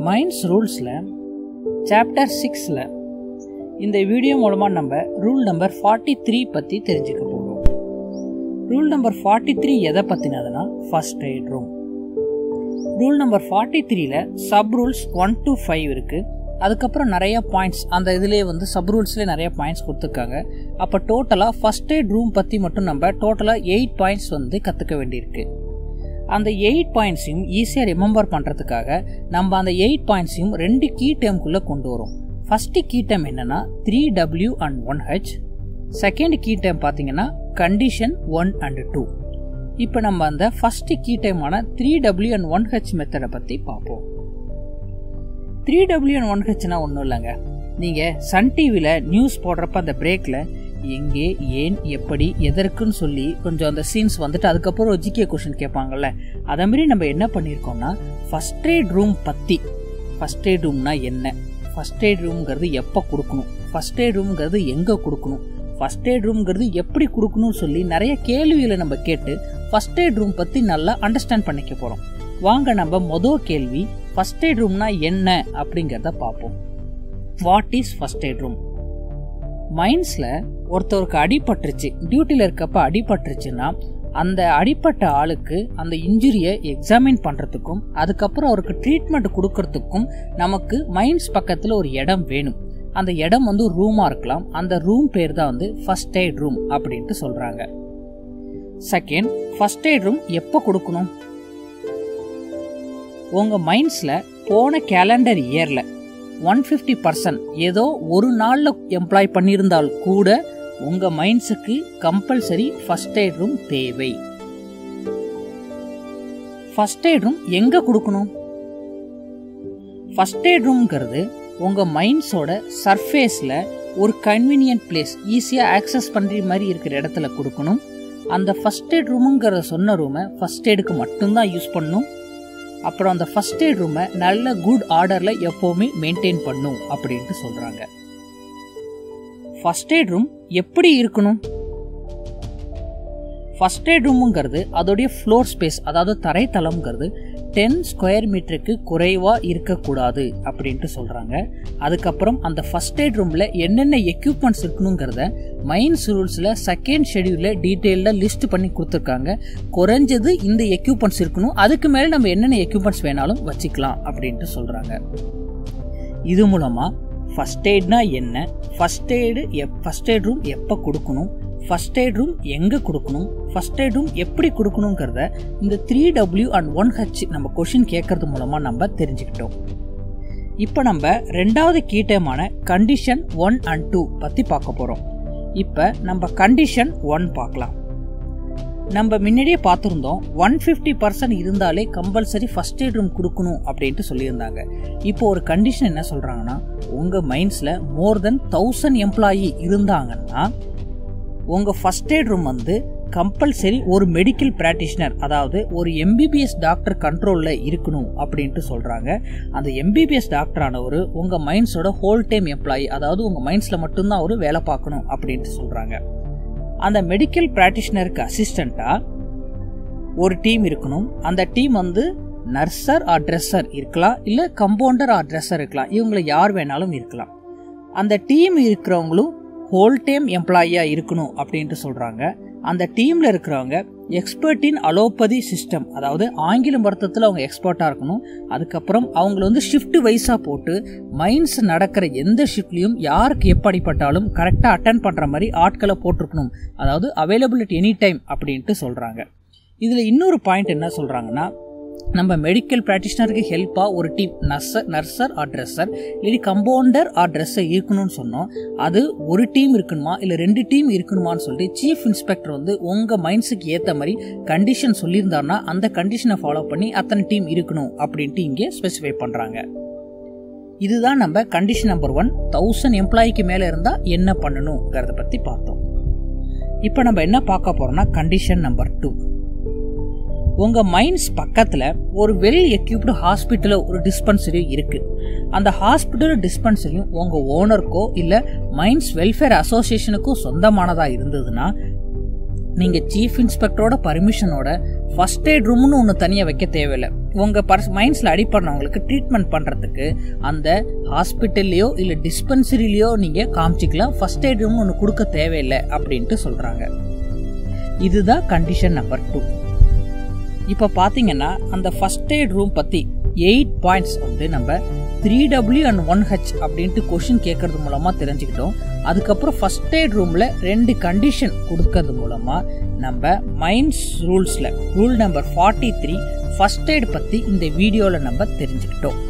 minds ரூல்ஸில் chapter சிக்ஸில் இந்த video மூலமாக நம்ம ரூல் நம்பர் ஃபார்ட்டி த்ரீ பற்றி தெரிஞ்சுக்க போகிறோம் ரூல் நம்பர் ஃபார்ட்டி த்ரீ எதை பற்றினதுன்னா first aid room rule number forty த்ரீல sub rules one two five இருக்குது அதுக்கப்புறம் நிறைய பாயிண்ட்ஸ் அந்த இதிலே வந்து சப் ரூல்ஸ்லேயே நிறைய பாயிண்ட்ஸ் கொடுத்துருக்காங்க அப்போ டோட்டலாக ஃபர்ஸ்ட் எய்ட் ரூம் பற்றி மட்டும் நம்ம டோட்டலாக எயிட் பாயிண்ட்ஸ் வந்து கற்றுக்க வேண்டியிருக்கு அந்த எயிட் பாயிண்ட்ஸையும் ஈஸியாக ரிமெம்பர் பண்ணுறதுக்காக நம்ம அந்த எயிட் பாயிண்ட்ஸையும் ரெண்டு கீ டேம்குள்ளே கொண்டு வரோம் ஃபஸ்ட்டு கீ டேம் என்னென்னா three W and one H second key item பார்த்தீங்கன்னா கண்டிஷன் ஒன் அண்ட் டூ இப்போ நம்ம அந்த ஃபஸ்ட்டு கீ டைமான three W and one H மெத்தடை பற்றி பார்ப்போம் த்ரீ டபிள்யூ அண்ட் ஒன் ஹெச்னா ஒன்றும் இல்லைங்க நீங்கள் சன் டிவியில் நியூஸ் போடுறப்ப அந்த பிரேக்கில் எங்கே ஏன் எப்படி எதற்குன்னு சொல்லி கொஞ்சம் அந்த சீன்ஸ் வந்துட்டு அதுக்கப்புறம் ஒரு ஜிகே கொஷின் கேட்பாங்கல்ல அதே மாதிரி நம்ம என்ன பண்ணியிருக்கோம்னா ஃபஸ்ட் எய்ட் ரூம் பற்றி ஃபஸ்ட் எய்ட் ரூம்னா என்ன ஃபஸ்ட் எய்ட் ரூம்ங்கிறது எப்போ கொடுக்கணும் ஃபஸ்ட் எய்ட் ரூம்ங்கிறது எங்கே கொடுக்கணும் ஃபஸ்ட் எய்ட் ரூம்ங்கிறது எப்படி கொடுக்கணும்னு சொல்லி நிறைய கேள்விகளை நம்ம கேட்டு ஃபஸ்ட் எய்ட் ரூம் பற்றி நல்லா அண்டர்ஸ்டாண்ட் பண்ணிக்க போகிறோம் வாங்க நம்ம மொதல் கேள்வி ஃபஸ்ட் எய்ட் ரூம்னா என்ன அப்படிங்கிறத பார்ப்போம் what is first eight room மைன்ஸில் ஒருத்தருக்கு அடிபட்டுருச்சு டியூட்டியில் இருக்கப்ப அடிபட்டுருச்சுன்னா அந்த அடிப்பட்ட ஆளுக்கு அந்த இன்ஜுரியை எக்ஸாமின் பண்ணுறதுக்கும் அதுக்கப்புறம் அவருக்கு ட்ரீட்மெண்ட் கொடுக்கறதுக்கும் நமக்கு மைன்ஸ் பக்கத்தில் ஒரு இடம் வேணும் அந்த இடம் வந்து ரூமாக இருக்கலாம் அந்த ரூம் பேர் தான் வந்து ஃபஸ்ட் எய்ட் ரூம் அப்படின்ட்டு சொல்கிறாங்க செகண்ட் ஃபஸ்ட் எய்ட் ரூம் எப்போ கொடுக்கணும் உங்கள் மைண்ட்ஸில் போன கேலண்டர் இயரில் ஒன் ஃபிஃப்டி பர்சன்ட் ஏதோ ஒரு நாளில் எம்ப்ளாய் பண்ணியிருந்தால் கூட உங்கள் மைண்ட்ஸுக்கு கம்பல்சரி ஃபஸ்ட் எய்ட் ரூம் தேவை ஃபஸ்ட் எய்ட் ரூம் எங்கே கொடுக்கணும் ஃபஸ்ட் எய்ட் ரூம்ங்கிறது உங்கள் மைண்ட்ஸோட சர்ஃபேஸில் ஒரு கன்வீனியன்ட் பிளேஸ் ஈஸியாக ஆக்சஸ் பண்ணுற மாதிரி இருக்கிற இடத்துல கொடுக்கணும் அந்த ஃபஸ்ட் எய்ட் ரூமுங்கிற சொன்ன ரூமை ஃபஸ்ட் எய்டுக்கு மட்டும்தான் யூஸ் பண்ணணும் அப்புறம் அந்த ஃபஸ்ட் எய்ட் ரூமை நல்ல குட் ஆர்டரில் எப்போவுமே மெயின்டைன் பண்ணும் அப்படின்ட்டு சொல்கிறாங்க ஃபஸ்ட் எய்ட் ரூம் எப்படி இருக்கணும் ஃபஸ்ட் எய்ட் ரூமுங்கிறது அதோடைய ஃப்ளோர் ஸ்பேஸ் அதாவது தரைத்தளம்ங்கிறது டென் ஸ்கொயர் மீட்டருக்கு குறைவாக இருக்கக்கூடாது அப்படின்ட்டு சொல்கிறாங்க அதுக்கப்புறம் அந்த ஃபஸ்ட் எய்ட் ரூமில் என்னென்ன எக்யூப்மெண்ட்ஸ் இருக்கணுங்கிறத மைன்ஸ் ரூல்ஸில் செகண்ட் ஷெடியூலில் டீட்டெயிலில் லிஸ்ட் பண்ணி கொடுத்துருக்காங்க குறைஞ்சது இந்த எக்யூப்மெண்ட்ஸ் இருக்கணும் அதுக்கு மேலே நம்ம என்னென்ன எக்யூப்மெண்ட்ஸ் வேணாலும் வச்சுக்கலாம் அப்படின்ட்டு சொல்கிறாங்க இது மூலமாக ஃபஸ்ட் எய்ட்னா என்ன ஃபஸ்ட் எய்டு எப் ஃபஸ்ட் எய்ட் ரூம் எப்போ கொடுக்கணும் ஃபஸ்ட் எய்ட் ரூம் எங்கே கொடுக்கணும் ஃபஸ்ட் எய்ட் ரூம் எப்படி கொடுக்கணுங்கிறத இந்த three W and one H நம்ம கொஷின் கேட்கறது மூலமாக நம்ம தெரிஞ்சுக்கிட்டோம் இப்போ நம்ம ரெண்டாவது கீட்டமான கண்டிஷன் ஒன் அண்ட் டூ பற்றி பார்க்க போகிறோம் இப்போ நம்ம கண்டிஷன் ஒன் பார்க்கலாம் நம்ம முன்னாடியே பார்த்துருந்தோம் ஒன் ஃபிஃப்டி பர்சன்ட் இருந்தாலே கம்பல்சரி ஃபஸ்ட் எய்ட் ரூம் கொடுக்கணும் அப்படின்ட்டு சொல்லியிருந்தாங்க இப்போ ஒரு கண்டிஷன் என்ன சொல்கிறாங்கன்னா உங்கள் மைண்ட்ஸில் மோர் தென் தௌசண்ட் எம்ப்ளாயி இருந்தாங்கன்னா உங்கள் ஃபஸ்ட் எய்ட் ரூம் வந்து கம்பல்சரி ஒரு மெடிக்கல் ப்ராக்டிஷனர் அதாவது ஒரு எம்பிபிஎஸ் டாக்டர் கண்ட்ரோலில் இருக்கணும் அப்படின்ட்டு சொல்கிறாங்க அந்த எம்பிபிஎஸ் டாக்டரானவர் உங்கள் மைண்ட்ஸோட ஹோல் டைம் எம்ப்ளாயி அதாவது உங்கள் மைண்ட்ஸில் மட்டும்தான் அவர் வேலை பார்க்கணும் அப்படின்ட்டு சொல்கிறாங்க அந்த மெடிக்கல் ப்ராக்டிஷனருக்கு அசிஸ்டண்ட்டாக ஒரு டீம் இருக்கணும் அந்த டீம் வந்து நர்சர் ஆர் ட்ரெஸ்ஸர் இருக்கலாம் இல்லை கம்பவுண்டர் ஆர் ட்ரெஸ்ஸர் இருக்கலாம் இவங்களை யார் வேணாலும் இருக்கலாம் அந்த டீம் இருக்கிறவங்களும் ஹோல் டைம் எம்ப்ளாயியாக இருக்கணும் அப்படின்ட்டு சொல்கிறாங்க அந்த டீமில் இருக்கிறவங்க எக்ஸ்பர்ட் இன் அலோபதி சிஸ்டம் அதாவது ஆங்கில மருத்துவத்தில் அவங்க எக்ஸ்பர்ட்டாக இருக்கணும் அதுக்கப்புறம் அவங்கள வந்து ஷிஃப்ட் வைஸாக போட்டு மைண்ட்ஸ் நடக்கிற எந்த ஷிஃப்ட்லையும் யாருக்கு எப்போ அடிப்பட்டாலும் கரெக்டாக அட்டன் பண்ணுற மாதிரி ஆட்களை போட்டிருக்கணும் அதாவது அவைலபிலிட்டி எனி டைம் அப்படின்ட்டு சொல்கிறாங்க இதில் இன்னொரு பாயிண்ட் என்ன சொல்கிறாங்கன்னா நம்ம மெடிக்கல் ப்ராக்டிஷனருக்கு ஹெல்ப்பாக ஒரு team nurse nurse or dresser இல்லை கம்பவுண்டர் ஆர் ட்ரெஸ்ஸர் இருக்கணும்னு சொன்னோம் அது ஒரு டீம் இருக்கணுமா இல்லை ரெண்டு டீம் இருக்கணுமான்னு சொல்லிட்டு சீஃப் இன்ஸ்பெக்டர் வந்து உங்கள் மைண்ட்ஸுக்கு ஏற்ற மாதிரி கண்டிஷன் சொல்லியிருந்தாருன்னா அந்த கண்டிஷனை ஃபாலோ பண்ணி அத்தனை டீம் இருக்கணும் அப்படின்ட்டு இங்கே ஸ்பெசிஃபை பண்ணுறாங்க இதுதான் நம்ம கண்டிஷன் நம்பர் ஒன் தௌசண்ட் எம்ப்ளாய்க்கு மேலே இருந்தால் என்ன பண்ணணுங்கிறத பற்றி பார்த்தோம் இப்போ நம்ம என்ன பார்க்க போகிறோம்னா கண்டிஷன் நம்பர் டூ உங்கள் மைண்ட்ஸ் பக்கத்தில் ஒரு வெல் எக்யூப்டு ஹாஸ்பிட்டலில் ஒரு டிஸ்பென்சரி இருக்குது அந்த ஹாஸ்பிட்டல் டிஸ்பென்சரியும் உங்கள் ஓனருக்கோ இல்லை மைண்ட்ஸ் வெல்ஃபேர் அசோசியேஷனுக்கோ சொந்தமானதாக இருந்ததுன்னா நீங்கள் சீஃப் இன்ஸ்பெக்டரோட பர்மிஷனோட ஃபர்ஸ்ட் எய்ட் ரூம்னு ஒன்று தனியாக வைக்க தேவையில்லை உங்கள் பர்ஸ் மைண்ட்ஸில் அடிப்படுறவங்களுக்கு ட்ரீட்மெண்ட் பண்ணுறதுக்கு அந்த ஹாஸ்பிட்டல்லையோ இல்லை டிஸ்பென்சரிலையோ நீங்கள் காமிச்சிக்கலாம் ஃபஸ்ட் எய்ட் ரூம் ஒன்று கொடுக்க தேவையில்லை அப்படின்ட்டு சொல்கிறாங்க இதுதான் கண்டிஷன் நம்பர் டூ இப்போ பார்த்தீங்கன்னா அந்த ஃபஸ்ட் எய்ட் ரூம் பற்றி எயிட் பாயிண்ட்ஸ் வந்து நம்ம three W and one H அப்படின்ட்டு கொஷின் கேட்கறது மூலமாக தெரிஞ்சுக்கிட்டோம் அதுக்கப்புறம் ஃபஸ்ட் எய்ட் ரூமில் ரெண்டு கண்டிஷன் கொடுக்கறது மூலமாக நம்ம மைண்ட்ஸ் ரூல்ஸில் rule number forty three first eight பற்றி இந்த வீடியோவில் நம்ம தெரிஞ்சுக்கிட்டோம்